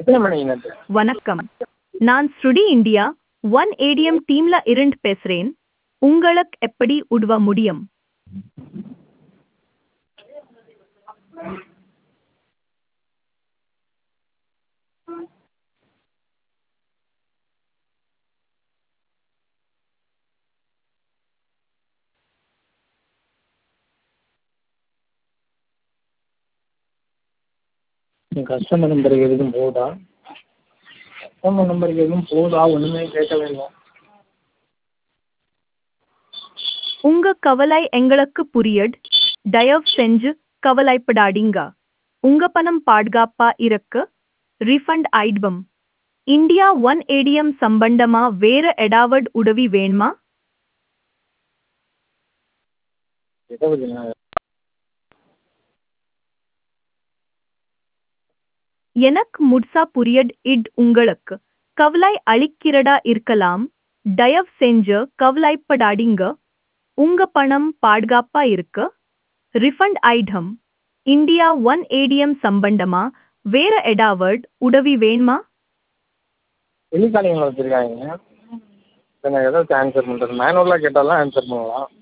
எத்தனை மணிக்கு நேற்று வணக்கம் நான் ஸ்ருடி இந்தியா ஒன் ஏடிஎம் டீம்ல இருந்து பேசுறேன் உங்களுக்கு எப்படி உதவ முடியும் என் கஸ்டமர் நம்பருக்கு எதுவும் போகுதா கஸ்டமர் நம்பருக்கு எதுவும் போகுதா ஒன்றுமே கேட்கவே இல்லை உங்க கவலை எங்களுக்கு புரியுது தயவு செஞ்சு கவலைப்படாதீங்க உங்க பணம் பாதுகாப்பா இருக்கு ரீஃபண்ட் ஆயிடுவோம் இந்தியா ஒன் ஏடிஎம் சம்பந்தமா வேற ஏதாவது உதவி வேணுமா எதை பற்றிங்க எனக்கு முட்சா புரியட் இட் உங்களுக்கு கவலை அளிக்கிறதா இருக்கலாம் தயவு செஞ்சு கவலைப்படாதீங்க உங்க பணம் பாதுகாப்பா இருக்கு refund item India one ATM சம்பந்தமா வேற ஏதாவது உதவி வேணுமா டெலிகாலிங்கில் வச்சுருக்காங்க இப்போ நான் எதாவது ஆன்சர் பண்ணுறது மேனுவலாக கேட்டாலும் ஆன்சர் பண்ணலாம்